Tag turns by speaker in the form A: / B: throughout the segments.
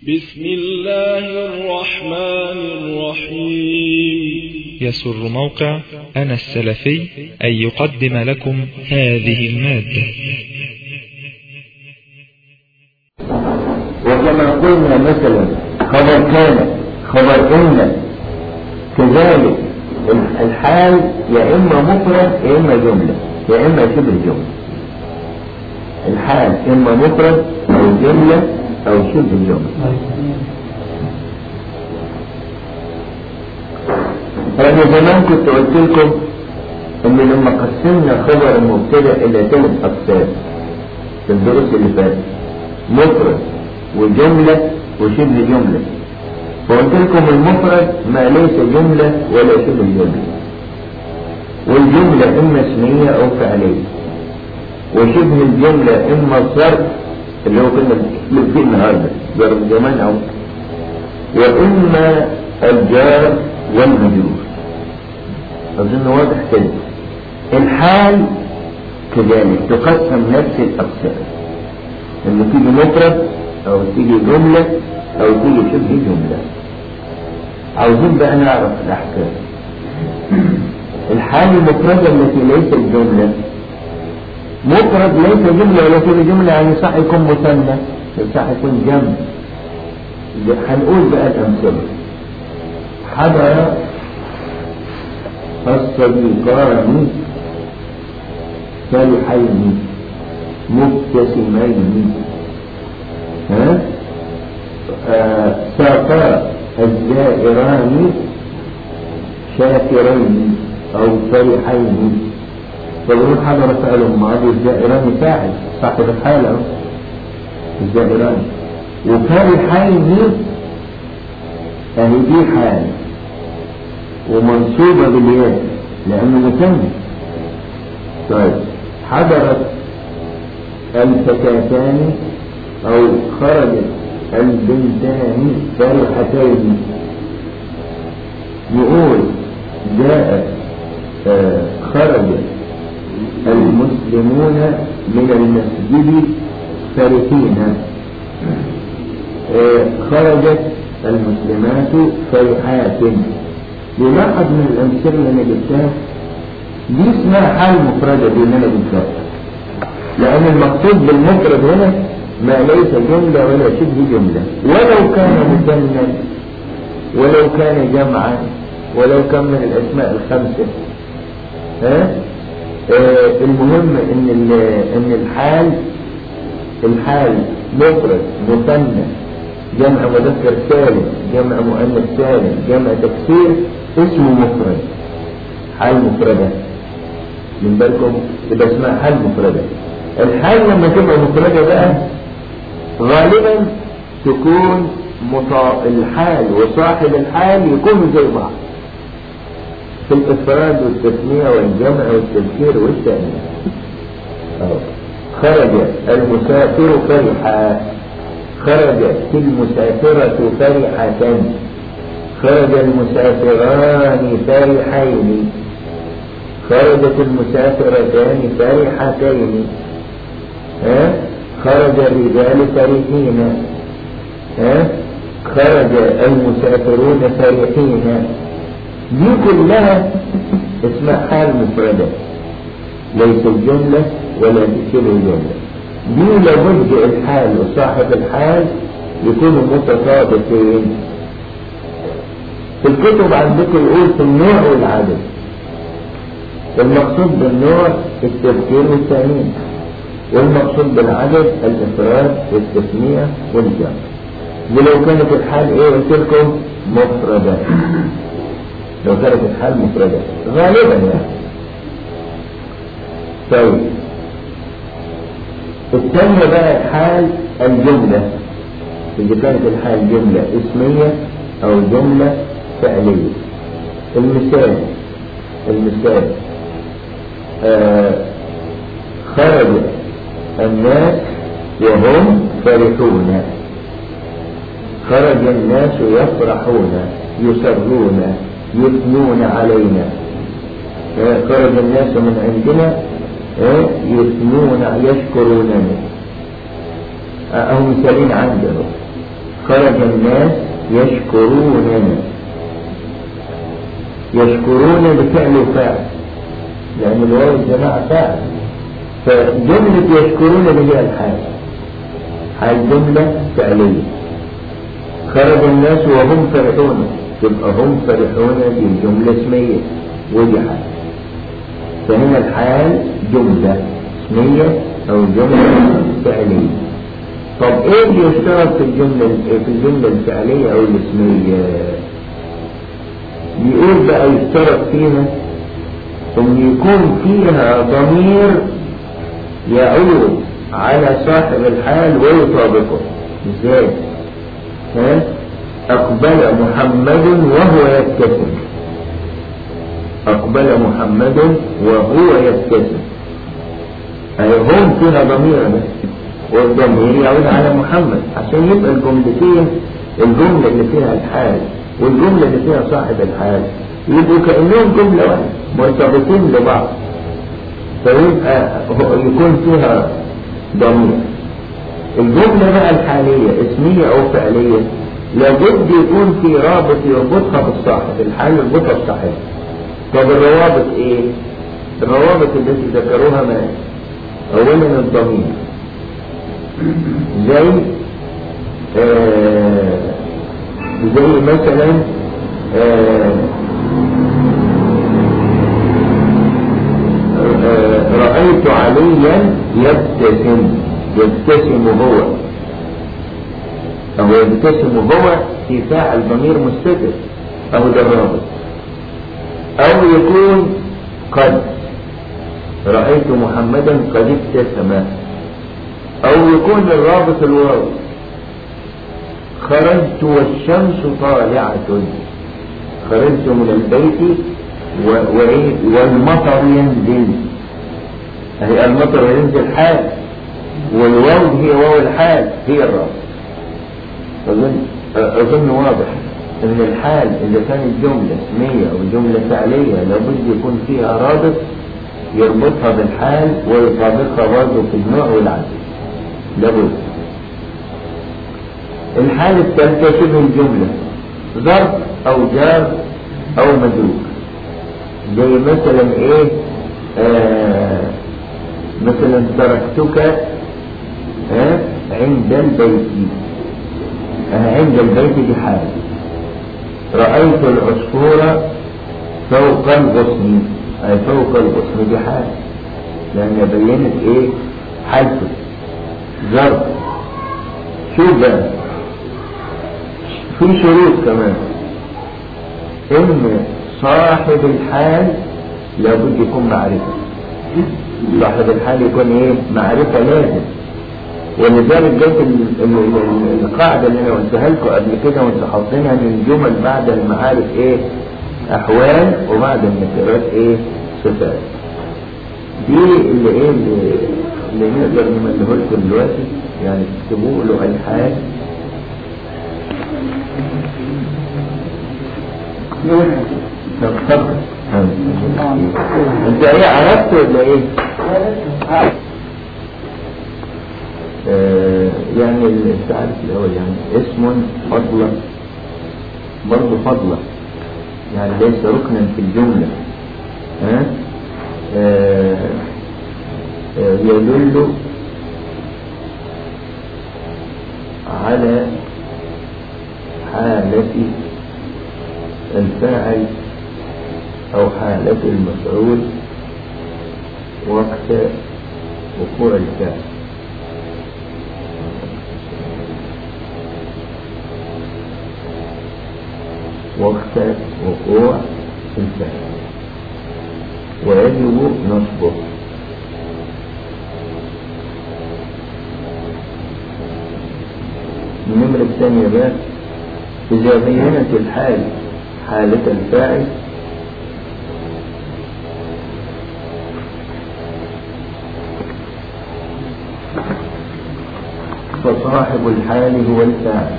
A: بسم الله الرحمن الرحيم
B: يسر موقع أنا السلفي أن يقدم لكم هذه المادة
C: وكما قلنا مثلا خبر كان خبر إن كذلك الحال يا إما مفرد يا إما جملة يا إما شبه جملة الحال إما مفرد أو جملة أو شبه جملة أنا زمان كنت قلت لكم إن لما قسمنا خبر المبتدأ إلى ثلاث أقسام في الدروس اللي فاتت مفرد وجملة وشبه جملة فقلت لكم المفرد ما ليس جملة ولا شبه جملة والجملة إما اسمية أو فعلية وشبه الجملة إما الظرف اللي هو كنا بنتكلم فيه النهارده ظرف زمان أو وإما الجار والمجرور أظن واضح كده الحال كذلك تقسم نفس الأقسام لما تيجي مفرد أو تيجي جملة أو تيجي شبه جملة عاوزين بقى نعرف الأحكام الحال المفردة التي ليست جملة مفرد ليس جملة ولا شبه جملة يعني صح يكون مثنى صح يكون جمع هنقول بقى الأمثلة حضر الصديقان فرحين مبتسمين ها آه ساقا الزائران شاكرين او فرحين فبنقول حضر فعل ماضي الزائران فاعل صاحب الحال اهو الزائران وفرحين اهي دي حال ومنصوبة بالياء لأنه مثنى طيب حضرت الفتاتان أو خرجت البنتان فرحتين نقول جاء آه خرج المسلمون من المسجد فرحين آه خرجت المسلمات فرحات يلاحظ من الأمثلة اللي أنا جبتها دي اسمها حال مفردة دي اللي أنا جبتها لأن المقصود بالمفرد هنا ما ليس جملة ولا شبه جملة ولو كان مثنى ولو كان جمعا ولو كان من الأسماء الخمسة ها آه المهم إن إن الحال الحال مفرد مثنى جمع مذكر سالم جمع مؤنث سالم جمع تكسير اسمه مفرد حال مفردة من بالكم تبقى اسمها حال مفردة الحال لما تبقى مفردة بقى غالبا تكون مطا... الحال وصاحب الحال يكونوا زي بعض في الإفراد والتسمية والجمع والتذكير والتأنيث خرج المسافر فرحا خرجت المسافرة فرحة خرج المسافران فرحين خرجت المسافرتان فرحتين ها خرج الرجال فرحين ها خرج المسافرون فرحين دي كلها اسمها حال مفردة ليست جملة ولا شبه جملة دي لابد الحال وصاحب الحال يكونوا متطابقين في الكتب عندكم يقول في النوع والعدد المقصود بالنوع التذكير والتأمين والمقصود بالعدد الإفراد والتسمية والجمع ولو كانت الحال ايه قلت لكم مفردة لو كانت الحال مفردة غالبا يعني طيب الثانية بقى حال الجملة إذا كانت الحال جملة اسمية أو جملة فعلية المثال المثال آه خرج الناس وهم فرحون خرج الناس يفرحون يسرون يثنون علينا آه خرج الناس من عندنا يثنون يشكرونني أو مثالين عندهم خرج الناس يشكروننا يشكرون بفعل وفاعل لأن الواو الجماعة فاعل فجملة يشكرون اللي هي الحال حال جملة فعلية خرج الناس وهم فرحون يبقى هم فرحون دي جملة اسمية ودي حال فهنا الحال جملة اسمية أو جملة فعلية طب ايه اللي يشتغل في الجملة في الجملة الفعلية أو الاسمية يقول بقى يشترط فيها ان يكون فيها ضمير يعود على صاحب الحال ويطابقه ازاي ها اقبل محمد وهو يبتسم اقبل محمد وهو يبتسم اي هم فيها ضمير بس والضمير يعود على محمد عشان يبقى الجملتين الجملة اللي فيها الحال والجملة اللي فيها صاحب الحال يبقوا كأنهم جملة واحدة مرتبطين ببعض فيبقى يكون فيها ضمير الجملة بقى الحالية اسمية أو فعلية لابد يكون في رابط يربطها بالصاحب الحال يربطها بالصاحب طب الروابط ايه؟ الروابط التي ذكروها ما أولا الضمير زي آه زي مثلا آه آه رأيت عليا يبتسم يبتسم هو أو يبتسم هو في فاعل ضمير مستتر أو ده الرابط أو يكون قد رأيت محمدا قد ابتسم أو يكون الرابط الواو خرجت والشمس طالعة خرجت من البيت و... و... والمطر ينزل هي المطر ينزل حال والواو هي واو الحال هي الرابط أظن أظن واضح أن الحال إذا كانت جملة اسمية أو جملة فعلية لابد يكون فيها رابط يربطها بالحال ويطابقها برضه في النوع والعدد لابد الحال الثالثة شبه الجملة ظرف أو جار أو مدروك زي مثلا إيه آه مثلا تركتك آه عند البيت آه عند البيت بحال رأيت العصفور فوق الغصن أي فوق الغصن بحال لأن بينت إيه حالته ظرف شو بقى في شروط كمان ان صاحب الحال لابد يكون معرفة صاحب الحال يكون ايه معرفة لازم ولذلك جت القاعدة اللي انا قلتها لكم قبل كده وانتوا حاطينها من جمل بعد المعارف ايه احوال وبعد النكرات ايه صفات دي اللي ايه اللي, اللي نقدر نمله لكم دلوقتي يعني تكتبوا له الحال طب اتفضل انت ايه عرفت ولا ايه آه يعني التعريف الاول يعني اسم فضلة برضه فضلة يعني ليس ركنا في الجملة ها آه آه يدل على حالة الفاعل أو حالة المفعول وقت وقوع الفاعل وقت وقوع الفاعل ويجب نصبه النمرة الثانية بقى إذا بينت الحال حالة الفاعل فصاحب الحال هو الفاعل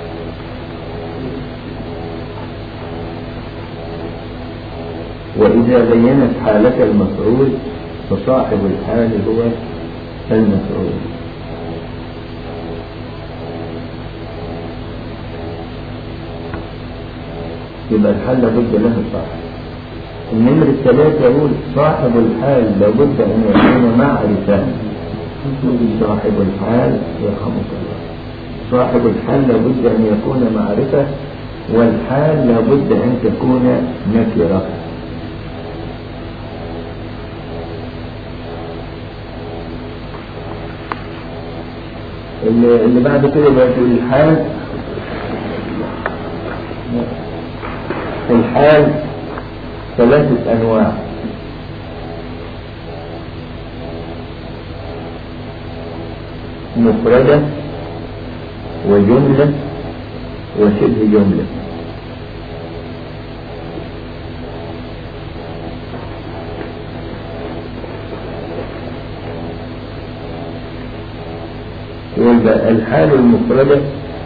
C: وإذا بينت حالة المفعول فصاحب الحال هو المفعول يبقى الحال لابد له صاحب النمر الثلاثة يقول صاحب الحال لابد أن يكون معرفة صاحب الحال يرحمك الله صاحب الحال لابد أن يكون معرفة والحال لابد أن تكون نكرة اللي, اللي بعد كده بقى الحال الحال ثلاثة أنواع مفردة وجملة وشبه جملة يبقى الحال المفردة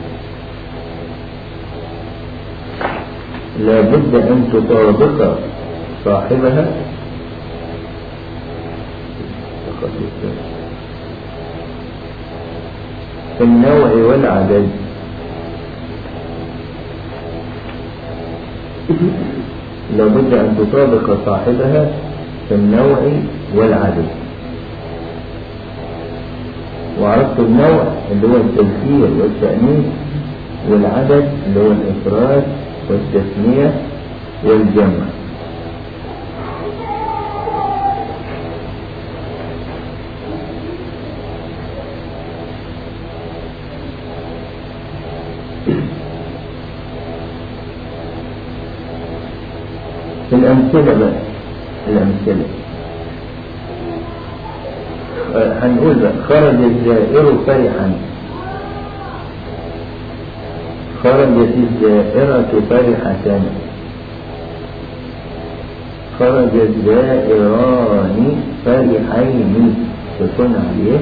C: لابد أن تطابق صاحبها في النوع والعدد لابد أن تطابق صاحبها في النوع والعدد وعرفت النوع اللي هو التذكير والتأنيث والعدد اللي هو الإفراد والتثنية والجمع الأمثلة بقى الأمثلة هنقول بقى خرج الزائر فرحا خرجت الزائرة فرحة خرج الزائران فرحين تكون عليه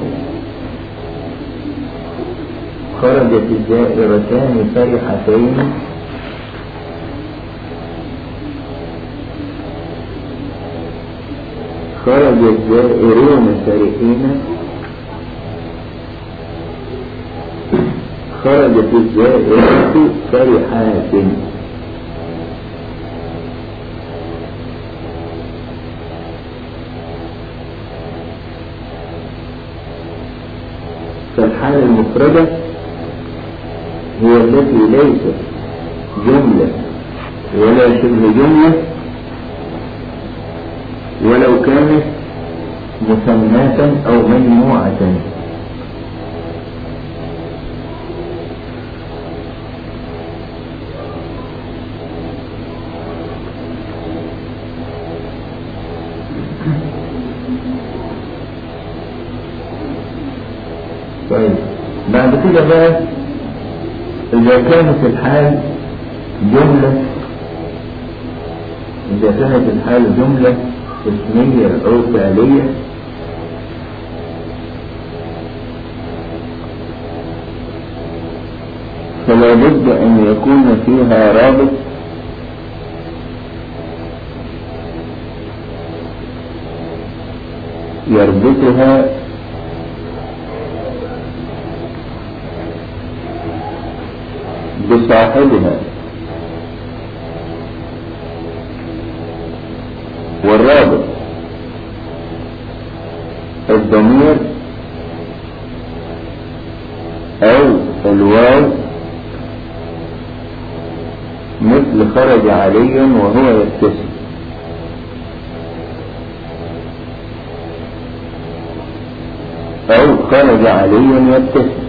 C: خرجت الزائرتان فرحتين خرج الزائرون فرحين خرجت الزائرة فرحات فالحالة المفردة هي التي ليست جملة ولا شبه جملة ولو كانت مثناة أو مجموعة طيب بعد كده بقى إذا كانت الحال جملة إذا كانت الحال جملة اسمية أو فعلية فلا بد أن يكون فيها رابط يربطها بصاحبها والرابط الضمير او الواو مثل خرج علي وهو يبتسم او خرج علي يبتسم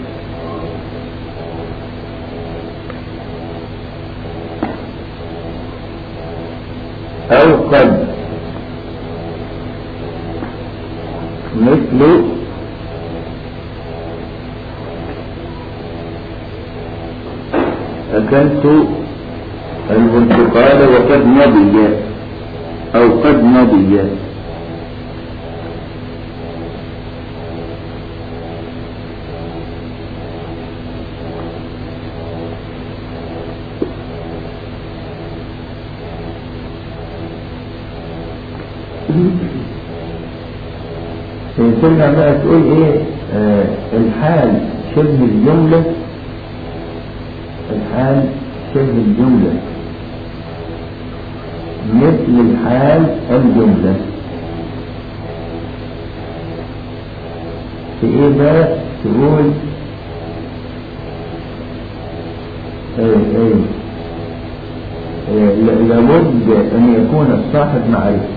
C: او قد مثل أكلت البرتقال وقد نضج أو قد نضج كنا بقى تقول ايه آه الحال شبه الجملة الحال شبه الجملة مثل الحال الجملة في ايه بقى تقول ايه ايه إيه، ل- لابد ان يكون الصاحب معرفة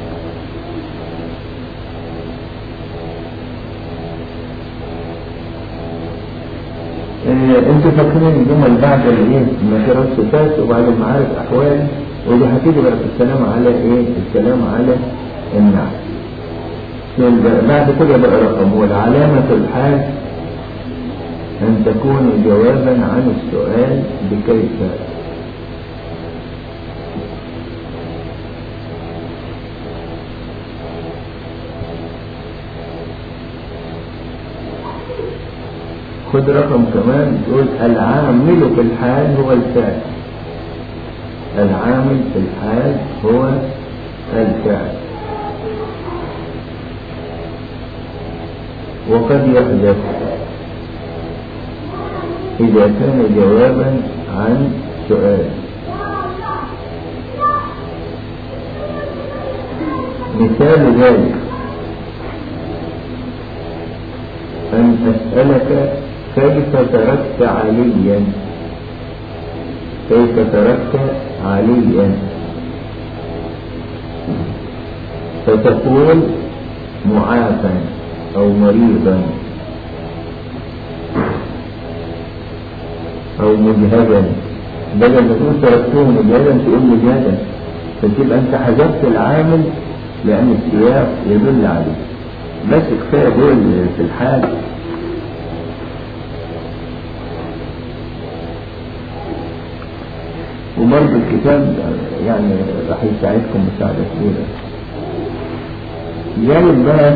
C: إيه، انتوا فاكرين الجمل بعد الايه المسيرات صفات وبعد المعارف احوال ودي هتيجي بقى في الكلام على ايه الكلام على النعم يبقى بعد كده بقى رقم والعلامة الحال أن تكون جوابا عن السؤال بكيف خد رقم كمان تقول العامل في الحال هو الفاعل العامل في الحال هو الفاعل وقد يحدث إذا كان جوابا عن سؤال مثال ذلك أن أسألك كيف تركت عليا كيف تركت عليا فتقول معافى أو مريضا أو مجهدا بدل ما تقول تركته مجهدا تقول مجهدا فتبقى أنت حذفت العامل لأن السياق يدل عليه بس كفاية دول في الحال وبرضه الكتاب يعني راح يساعدكم مساعدة كبيرة جانب بقى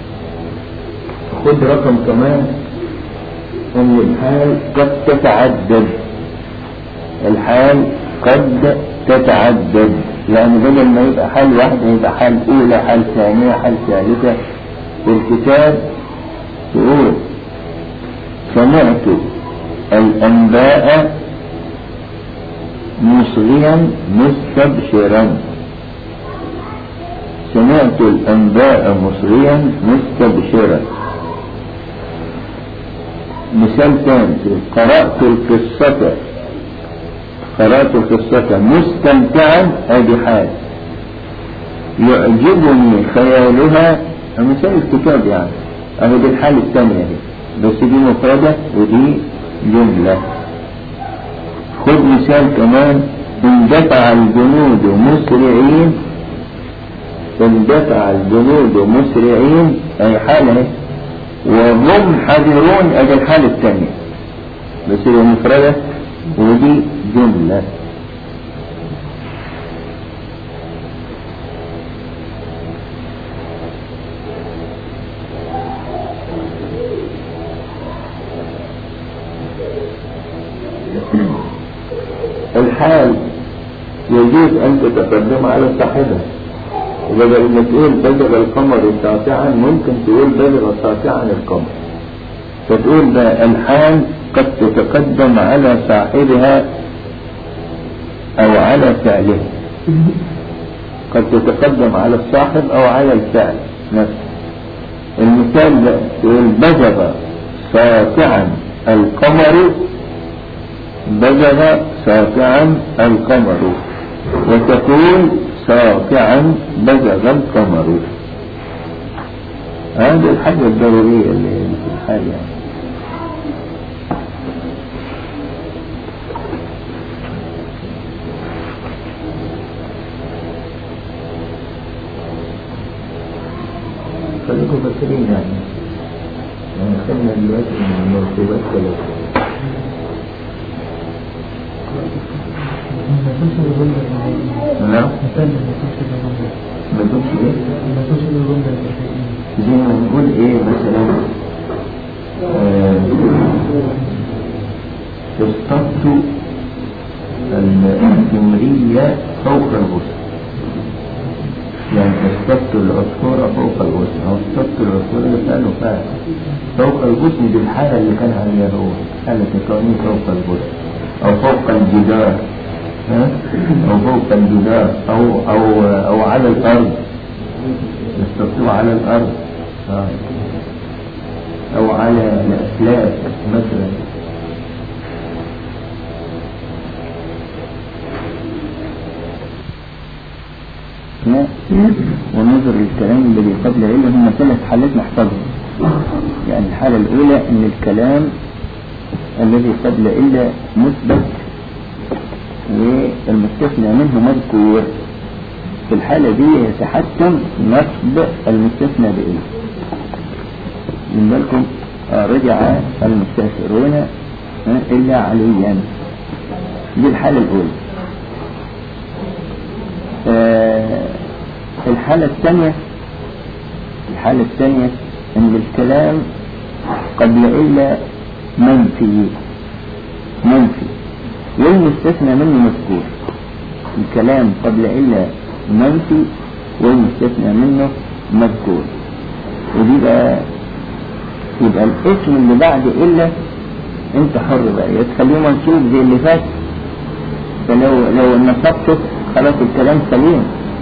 C: خد رقم كمان ان الحال قد تتعدد الحال قد تتعدد يعني بدل ما يبقى حال واحد يبقى حال اولى حال ثانية حال ثالثة في الكتاب تقول سمعت الانباء مصغيا مستبشرا سمعت الانباء مصغيا مستبشرا مثال ثاني قرأت القصة قرأت القصة مستمتعا ادي حال يعجبني خيالها مثال الكتاب يعني اهو دي الحالة الثانية دي بس دي مفردة ودي جملة خد مثال كمان اندفع الجنود مسرعين اندفع الجنود مسرعين اي حالة اهي وهم حذرون ادي الحالة الثانية بس هي مفردة ودي جملة الحال يجوز ان تتقدم على صاحبها وبدل ما تقول بلغ القمر ساطعا ممكن تقول بلغ ساطعا القمر فتقول بقى الحال قد تتقدم على صاحبها او على فعله قد تتقدم على الصاحب او على الفعل نفسه المثال ده تقول بزغ ساطعا القمر بزغ ساطعا القمر وتقول ساطعا بزغ القمر هذه الحاجة الضرورية اللي في الحال يعني خليكم فاكرين يعني يعني خدنا دلوقتي من المرتبات ثلاثة نعم ما تقولش ايه زي ما نقول ايه مثلا آه، اصطدت الحمرية فوق الغصن يعني اصطدت العصفورة فوق الغصن او اصطدت العصفورة اللي كانوا فعلا فوق الغصن دي الحالة اللي كان عليها هو حالة كوني فوق الغصن او فوق الجدار ها؟ أو فوق الجدار أو أو أو على الأرض يستطيع على الأرض آه. أو على الأسلاك مثلا ونظر للكلام الذي قبل علم هم ثلاث حالات نحفظهم يعني الحالة الأولى أن الكلام الذي قبل إلا مثبت والمستثنى منه مذكور في الحالة دي يتحتم نصب المستثنى بإله من بالكم آه، رجع المستثمرون آه، إلا عليا دي الحالة الأولى آه، الحالة الثانية الحالة الثانية أن الكلام قبل إلا منفي منفي والمستثنى منه مذكور الكلام قبل إلا منفي والمستثنى منه مذكور ودي بقى يبقى الاسم اللي بعد إلا انت حر بقى يا تخليه منصوب زي اللي فات فلو لو نصبته خلاص الكلام سليم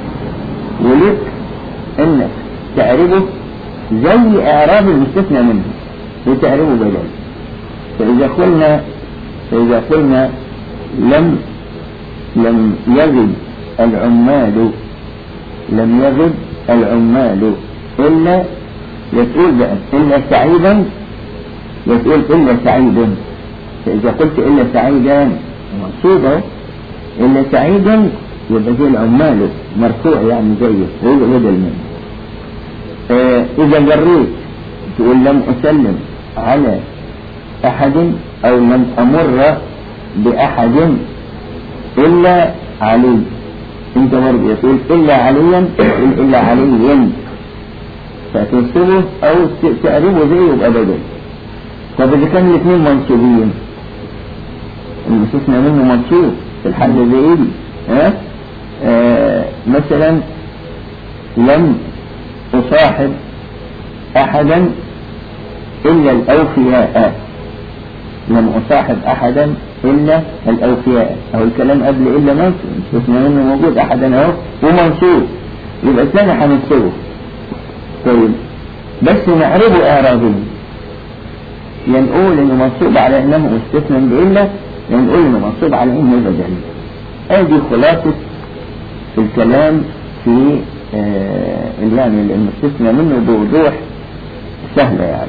C: ولك انك تعربه زي اعراب المستثنى منه وتعربه بدل فاذا قلنا فاذا قلنا لم لم يغب العمال لم يغب العمال الا يتقول بقى الا سعيدا يتقول الا سعيدا فاذا قلت الا سعيدا منصوبه الا سعيدا يبقى زي العمال مرفوع يعني زيه ويبقى بدل منه آه إذا جريت تقول لم أسلم على أحد أو لم أمر بأحد إلا علي أنت برضه تقول إلا عليا تقول إلا عليا فتنصبه أو تقربه زيه يبقى بدل طب إذا كان الاثنين منصوبين المستثنى منه منصوب في الحالة زي دي ها آه مثلا لم أصاحب أحدا إلا الأوفياء لم أصاحب أحدا إلا الأوفياء أو الكلام قبل إلا منصوب استثناء منه موجود أحدا أهو ومنصوب يبقى الثاني هننصبه طيب بس نعربه إعرابيا ينقول إنه منصوب على إنه مستثنى بإلا ينقول إنه منصوب على إنه بدل هذه خلاصة الكلام في آه يعني المستثنى منه بوضوح سهلة يعني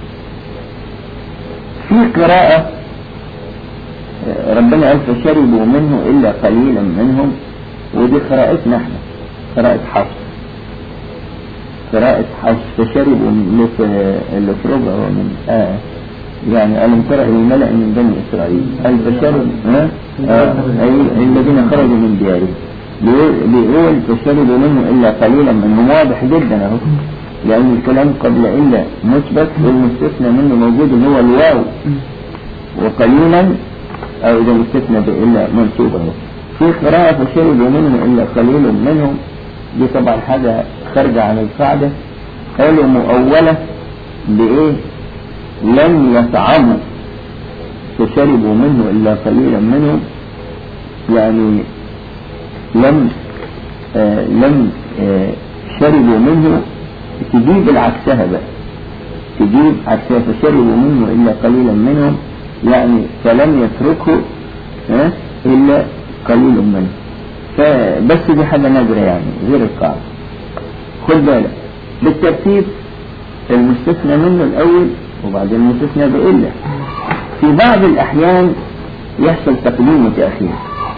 C: في قراءة آه ربنا قال فشربوا منه إلا قليلا منهم ودي قراءتنا احنا قراءة حفص قراءة حفص فشربوا اللي في ربع من آه يعني ألم ترى إلى الملأ من بني إسرائيل هل فشرب آه آه أي الذين خرجوا من ديارهم بيقول فشربوا منه إلا قليلا منهم واضح جدا أهو لأن الكلام قبل إلا مثبت والمستثنى منه موجود اللي هو الواو وقليلا أو إذا مستثنى بإلا منصوب أهو في قراءة فشربوا منه إلا قليل منهم دي طبعا حاجة خارجة عن القاعدة قالوا مؤولة بإيه لم يطعموا فشربوا منه إلا قليلا منهم يعني لم آه لم آه شربوا منه تجيب العكسها بقى تجيب عكسها فشربوا منه إلا قليلا منهم يعني فلم يتركه آه إلا قليل منه فبس دي حاجة نادرة يعني غير القاعدة خد بالك بالترتيب المستثنى منه الأول وبعدين المستثنى بإلا في بعض الأحيان يحصل تقديم وتأخير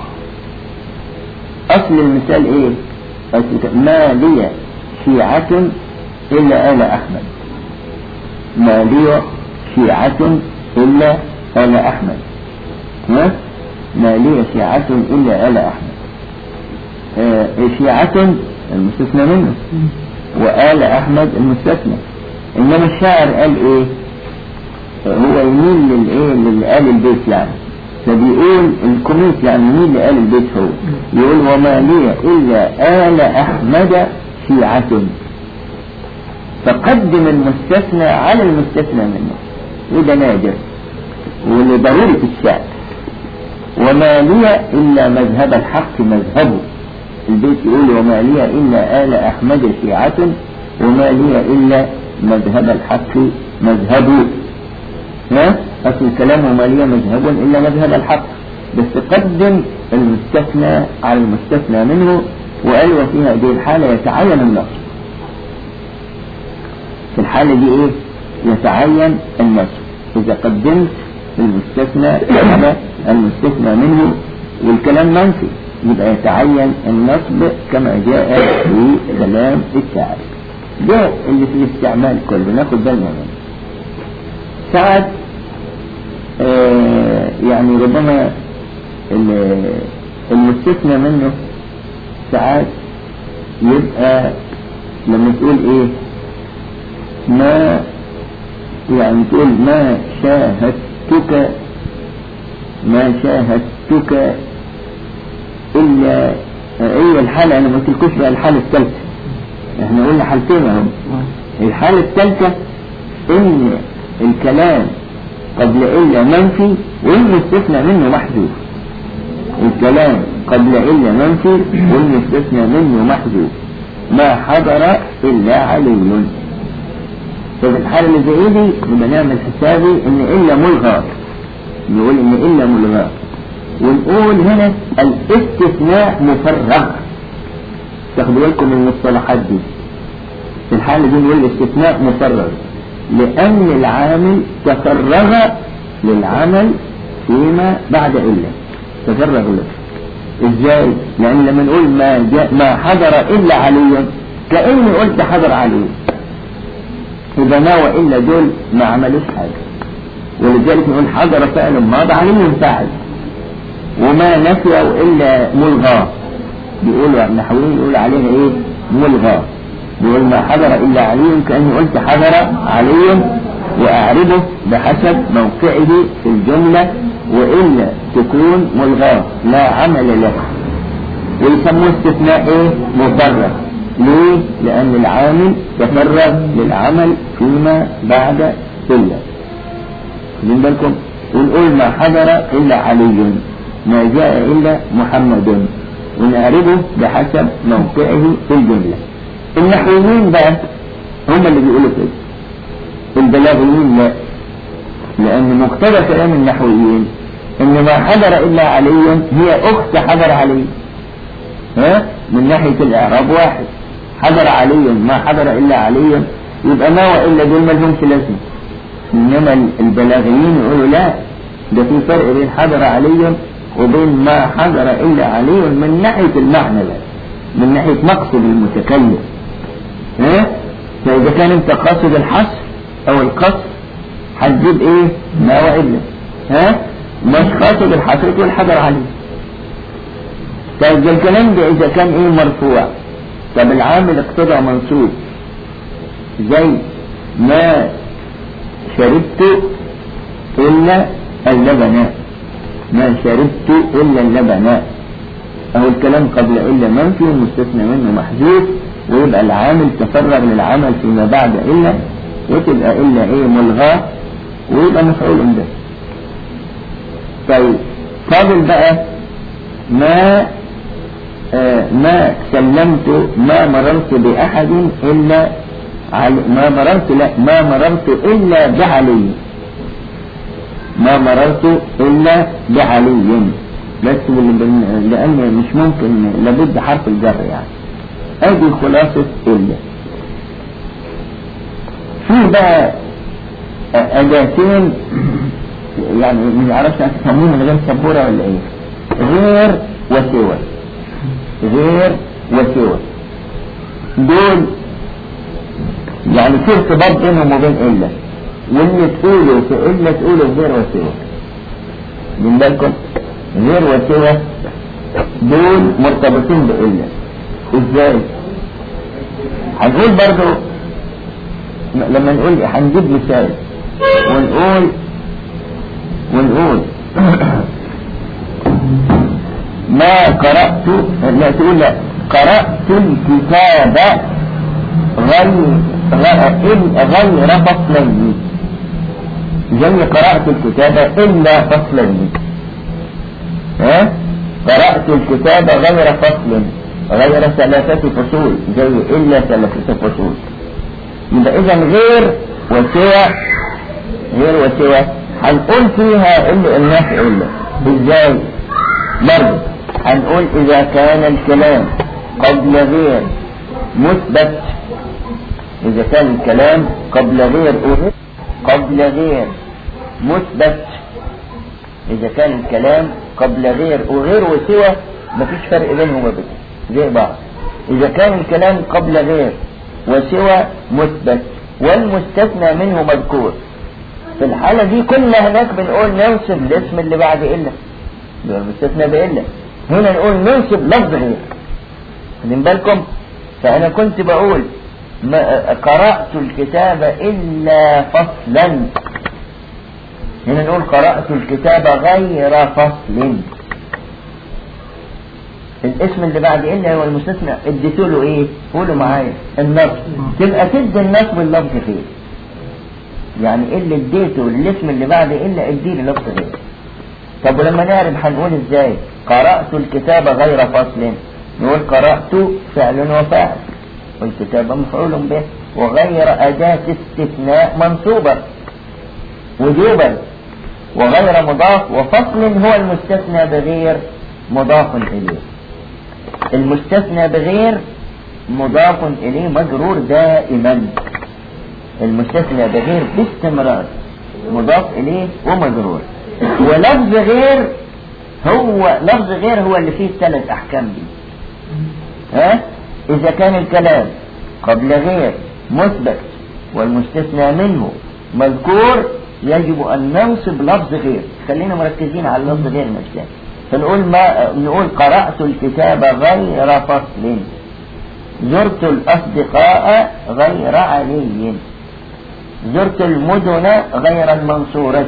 C: أصل المثال إيه ما لي شيعة إلا آل أحمد ما لي شيعة إلا آل أحمد ها؟ ما لي شيعة إلا آل أحمد آه شيعة المستثنى منه وآل أحمد المستثنى إنما الشاعر قال إيه هو يميل للإيه للآل البيت يعني فبيقول الكوميت يعني مين لآل البيت هو يقول وما لي إلا آل أحمد شيعة فقدم المستثنى على المستثنى منه وده نادر واللي ضروري في الشعر وما لي إلا مذهب الحق مذهبه البيت يقول وما لي إلا آل أحمد شيعة وما لي إلا مذهب الحق مذهبه ها أصل الكلام وما لي مذهب إلا مذهب الحق بس قدم المستثنى على المستثنى منه وقال وفي هذه الحالة يتعين النص في الحالة دي ايه يتعين النص إذا قدمت المستثنى على المستثنى منه والكلام منفي يبقى يتعين النصب كما جاء في كلام الشاعر ده اللي في الاستعمال كله ناخد بالنا منه ساعات آه يعني ربما المستثنى منه ساعات يبقى لما تقول ايه ما يعني تقول ما شاهدتك ما شاهدتك إلا هي الحالة أنا ما قلتلكوش بقى الحالة الثالثة احنا قلنا حالتين اهو الحالة الثالثة إن الكلام قبل إلا منفي والمستثنى منه محذوف الكلام قبل إلا منفي والمستثنى منه محذوف ما حضر إلا علي ففي الحالة اللي زي دي نبقى نعمل حسابي إن إلا ملغى نقول إن إلا ملغى ونقول هنا الاستثناء مفرغ تاخدوا بالكم من المصطلحات دي في الحالة دي نقول الاستثناء مفرغ لأن العامل تفرغ للعمل فيما بعد إلا تفرغ له ازاي لأن لما نقول ما, جاء ما حضر إلا علي كأني قلت حضر علي إذا ما وإلا دول ما عملوش حاجة ولذلك نقول حضر فعل ماضي علي فاعل وما نفي إلا ملغى بيقولوا النحويين يقول عليها ايه ملغى بيقول ما حضر إلا علي كأني قلت حضر علي وأعربه بحسب موقعه في الجملة وإلا تكون ملغاة لا عمل له ويسموه استثناء ايه مفرغ ليه لأن العامل تفرغ للعمل فيما بعد إلا من بالكم ونقول ما حضر إلا علي ما جاء إلا محمد ونعربه بحسب موقعه في الجملة النحويين بقى هم اللي بيقولوا كده البلاغيين لا لأن مقتضى كلام النحويين إن ما حضر إلا علي هي أخت حضر علي ها من ناحية الإعراب واحد حضر علي ما حضر إلا علي يبقى ما وإلا دول ما لهمش لازمة إنما البلاغيين يقولوا لا ده في فرق بين حضر علي وبين ما حضر إلا علي من ناحية المعنى لا من ناحية مقصد المتكلم ها فإذا كان أنت قاصد الحصر أو القصر هتجيب إيه ما وإلا ها مش قاصد الحصر تقول حضر علي طيب ده الكلام ده إذا كان إيه مرفوع طب العامل اقتضى منصوب زي ما شربت إلا اللبن ما شربت إلا اللبن أو الكلام قبل إلا منفي والمستثنى منه محذوف ويبقى العامل تفرغ للعمل فيما بعد إلا وتبقى إلا إيه ملغاة ويبقى مفعول به طيب فاضل بقى ما آه ما سلمت ما مررت بأحد إلا علي ما مررت لا ما مررت إلا بعلي ما مررت إلا بعلي بس لأن مش ممكن لابد حرف الجر يعني ادي خلاصة إلا في بقى أداتين يعني ما يعرفش تفهمون من غير سبورة ولا ايه غير وسوى غير وسوى دول يعني في ارتباط بينهم وبين إلا واللي تقوله في إلا تقوله غير وسوى من بالكم غير وسوى دول مرتبطين بإلا ازاي هنقول برضو لما نقول هنجيب مثال ونقول ونقول ما قرأت لا تقول لا قرأت الكتاب غير غير فصلين زي قرأت الكتاب إلا فصلين ها قرأت الكتاب غير فصل غير ثلاثة فصول زي إلا ثلاثة فصول يبقى إذا غير وسوى غير وسوى هنقول فيها إلا الناس إلا إزاي برضه هنقول إذا كان الكلام قبل غير مثبت إذا كان الكلام قبل غير أهل قبل غير مثبت إذا كان الكلام قبل غير وغير وسوى مفيش فرق بينهم وبين زي بعض إذا كان الكلام قبل غير وسوى مثبت والمستثنى منه مذكور في الحالة دي كلها هناك بنقول ننصب الاسم اللي بعد إلا المستثنى بإلا هنا نقول ننصب لفظ غير خدين بالكم فأنا كنت بقول ما قرأت الكتاب إلا فصلا هنا نقول قرأت الكتاب غير فصل الاسم اللي بعد إلا هو المستثنى اديته له ايه قولوا معايا النصب تبقى تدي النصب اللفظ غير يعني إيه اللي اديته الاسم اللي بعد إلا اديله لفظ غير طب ولما نعرف هنقول ازاي قرأت الكتاب غير فصل نقول قرأت فعل وفاعل والكتاب مفعول به وغير أداة استثناء منصوبة وجوبا وغير مضاف وفصل هو المستثنى بغير مضاف إليه المستثنى بغير مضاف إليه مجرور دائما المستثنى بغير باستمرار مضاف إليه ومجرور ولفظ غير هو لفظ غير هو اللي فيه الثلاث أحكام دي ها إذا كان الكلام قبل غير مثبت والمستثنى منه مذكور يجب أن ننصب لفظ غير خلينا مركزين على لفظ غير نفسه فنقول ما نقول قرأت الكتاب غير فصل زرت الأصدقاء غير علي زرت المدن غير المنصورة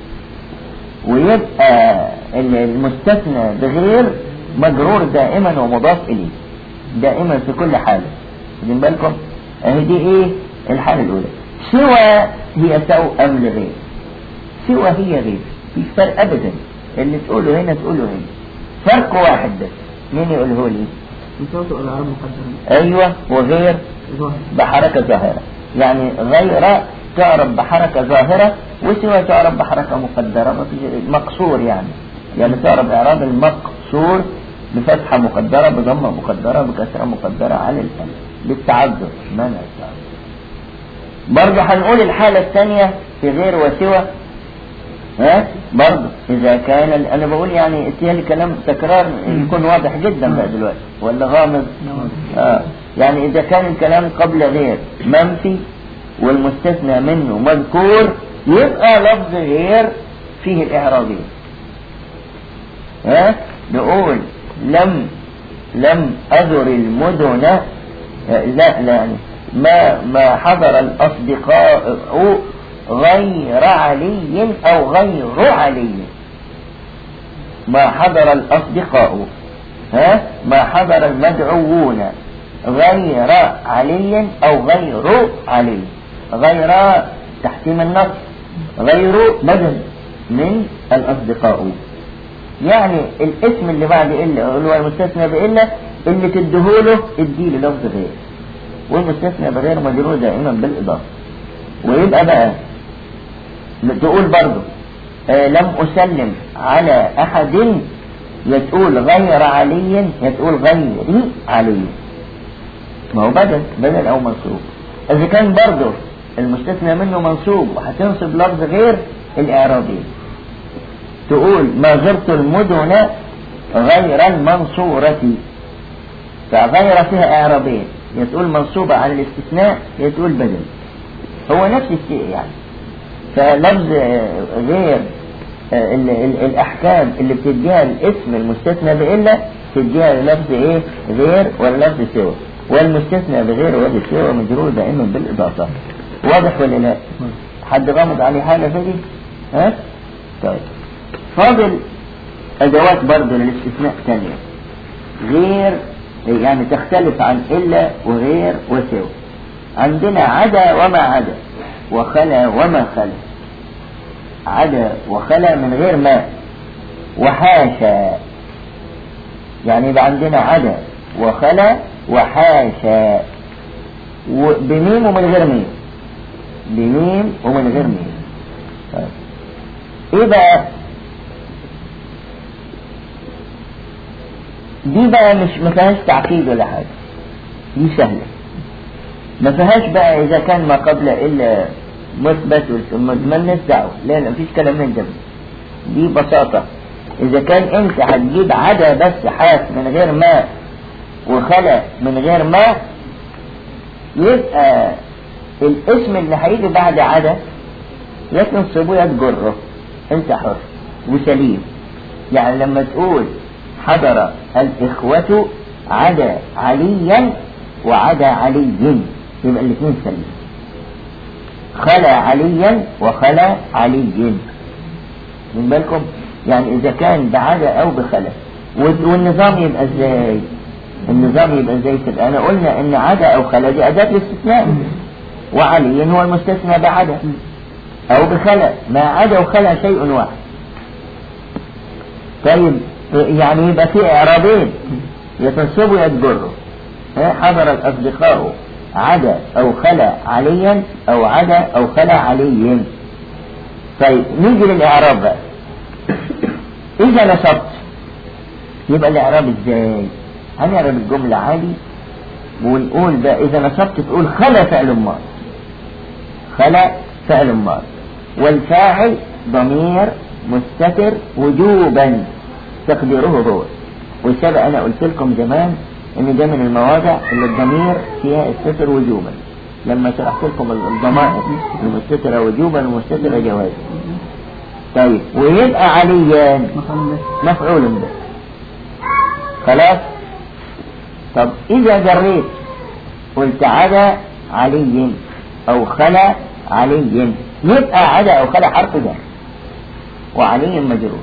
C: ويبقى المستثنى بغير مجرور دائما ومضاف إليه دائما في كل حالة خدين بالكم اهي دي ايه الحالة الأولى سوى هي توأم لغير سوى هي غير في فرق أبدا اللي تقوله هنا تقوله هنا فرق واحد بس مين يقوله لي
D: مساوته الأعراب مقدرة
C: أيوة وغير
D: ظاهر
C: بحركة ظاهرة يعني غير تعرف بحركة ظاهرة وسوى تعرف بحركة مقدرة ما فيش- مقصور يعني يعني تعرف إعراب المقصور بفتحة مقدرة بضمة مقدرة بكسرة مقدرة على الألف للتعذر منع التعذر برضه هنقول الحالة الثانية في غير وسوى ها برضه إذا كان ال- أنا بقول يعني اتيالي كلام تكرار يكون واضح جدا بقى دلوقتي ولا غامض آه. يعني إذا كان الكلام قبل غير منفي والمستثنى منه مذكور يبقى لفظ غير فيه الإعرابية ها نقول لم لم أزر المدن لا لا يعني ما ما حضر الأصدقاء غير علي أو غير علي ما حضر الأصدقاء ها ما حضر المدعوون غير علي أو غير علي غير تحتيم النص غير بدل من الأصدقاء يعني الاسم اللي بعد إلا اللي هو المستثنى بإلا اللي تديهوله اديله لفظ غير والمستثنى بغير مجرور دائما بالإضافة ويبقى بقى تقول برضه آه لم أسلم على أحد يتقول غير علي يتقول غيري علي ما هو بدل بدل أو منصوب إذا كان برضه المستثنى منه منصوب وهتنصب لفظ غير الإعرابي تقول ما زرت المدن غير المنصورة فغير فيها إعرابين يتقول منصوبة على الاستثناء يتقول بدل هو نفس الشيء يعني فلفظ آه، غير آه، ال- ال- الأحكام اللي بتديها الاسم المستثنى بإلا تديها للفظ إيه غير واللفظ سوى والمستثنى بغير وجه سوى مجرور دائما بالإضافة واضح ولا لا؟ حد غامض عليه حاجة في دي؟ ها؟ طيب فاضل أدوات برضه للاستثناء ثانية غير يعني تختلف عن إلا وغير وسوى عندنا عدا وما عدا وخلا وما خلا عدا وخلا من غير ما وحاشا يعني يبقى عندنا عدا وخلا وحاشا بميم ومن غير ميم بميم ومن غير ميم طيب. ايه بقى دي بقى مش ما فيهاش تعقيد ولا حاجه دي سهله ما فيهاش بقى اذا كان ما قبل الا مثبت مالناش دعوه لا لا مفيش كلام من ده دي بساطه اذا كان انت هتجيب عدا بس حاس من غير ماء وخلا من غير ماء يبقى الاسم اللي هيجي بعد عدا يا تنصبه يا تجره انت حر وسليم يعني لما تقول حضر الإخوة عدا عليا وعدا علي يبقى الاثنين سليم خلا عليا وخلا علي من بالكم يعني إذا كان بعدا أو بخلا والنظام يبقى ازاي النظام يبقى ازاي تبقى أنا قلنا إن عدا أو خلا دي أداة الاستثناء وعلي هو المستثنى بعدا أو بخلا ما عدا وخلا شيء واحد طيب يعني يبقى في إعرابين يتنصبوا يتجروا حضر الأصدقاء عدا أو خلا عليا أو عدا أو خلا علي طيب نيجي للإعراب بقى إذا نصبت يبقى الإعراب إزاي هنعرب الجملة عادي ونقول بقى إذا نصبت تقول خلا فعل ماض خلا فعل ماض والفاعل ضمير مستتر وجوبا تقديره هو والسبق أنا قلت لكم زمان إن ده من المواضع اللي الضمير فيها الستر وجوبا لما شرحت لكم الضمائر المستترة وجوبا والمستترة جوازا طيب ويبقى عليا مفعول به خلاص طب إذا جريت قلت عدا علي أو خلا علي يبقى عدا أو خلا حرف جر وعلي مجرور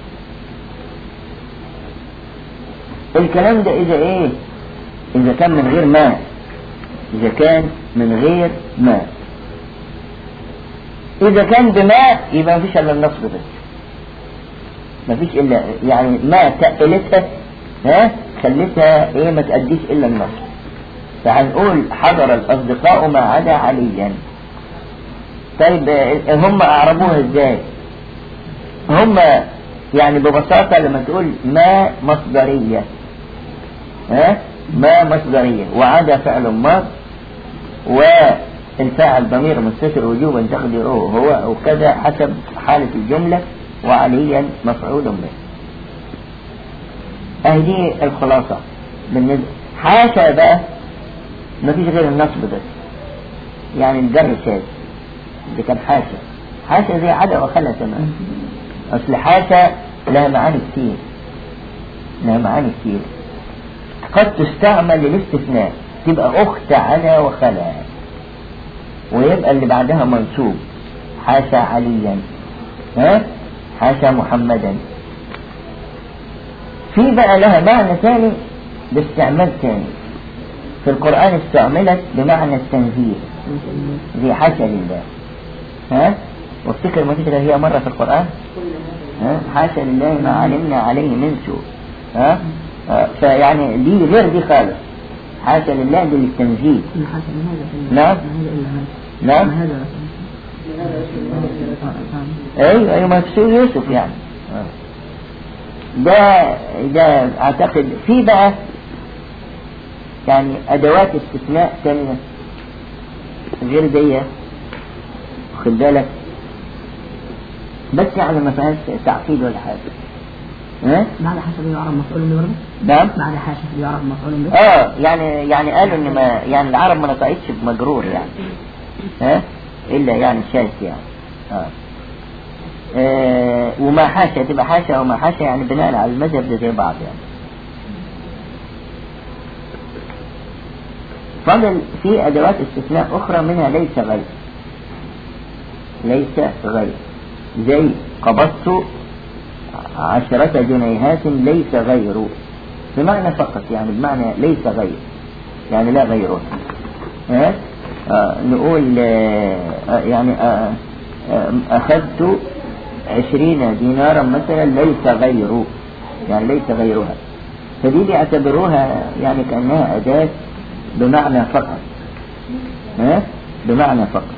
C: الكلام ده إذا إيه إذا كان من غير ماء إذا كان من غير ماء إذا كان بماء يبقى مفيش إلا النصب بس مفيش إلا يعني ما تقلتها ها خلتها إيه ما تأديش إلا النصب فهنقول حضر الأصدقاء ما عدا عليا طيب هم أعربوها إزاي هم يعني ببساطة لما تقول ما مصدرية ها ما مصدرية وعدا فعل ماض والفاعل ضمير مستتر وجوبا تقديره هو أو كذا حسب حالة الجملة وعليا مفعول به أهدي الخلاصة بالنسبة حاشا بقى ما فيش غير النصب بس يعني الجر شاذ دي كان حاشا حاشا زي عدا وخلا تمام أصل حاشا لها معاني كتير لها معاني كتير قد تستعمل للاستثناء تبقى أخت على وخلا ويبقى اللي بعدها منصوب حاشا عليا ها حاشا محمدا في بقى لها معنى ثاني باستعمال ثاني في القرآن استعملت بمعنى التنزيه زي حاشا لله ها وافتكر ما تكره هي مرة في القرآن ها حاشا لله ما علمنا عليه من سوء ها فيعني دي غير دي خالص حاشا لله دي للتنزيه نعم نعم ايوه ايوه ما في يوسف يعني ده ده اعتقد في بقى يعني ادوات استثناء ثانيه غير دي خد بالك بس يعني ما فيهاش تعقيد ولا حاجه ها
D: بعد حاشا يعرف مفعول به برضه
C: نعم
D: بعد حاشا يعرف مفعول به
C: اه يعني يعني قالوا ان ما يعني العرب ما نطقتش بمجرور يعني ها الا يعني شاذ يعني اه آه وما حاشا تبقى حاشا وما حاشا يعني بناء على المذهب ده زي بعض يعني فضل في أدوات استثناء أخرى منها ليس غير ليس غير زي قبضت عشرة جنيهات ليس غيره بمعنى فقط يعني بمعنى ليس غير يعني لا غيره ها آه نقول آه يعني آه آه أخذت عشرين دينارا مثلا ليس غيره يعني ليس غيرها
E: فدي بيعتبروها يعني كأنها أداة بمعنى فقط ها بمعنى فقط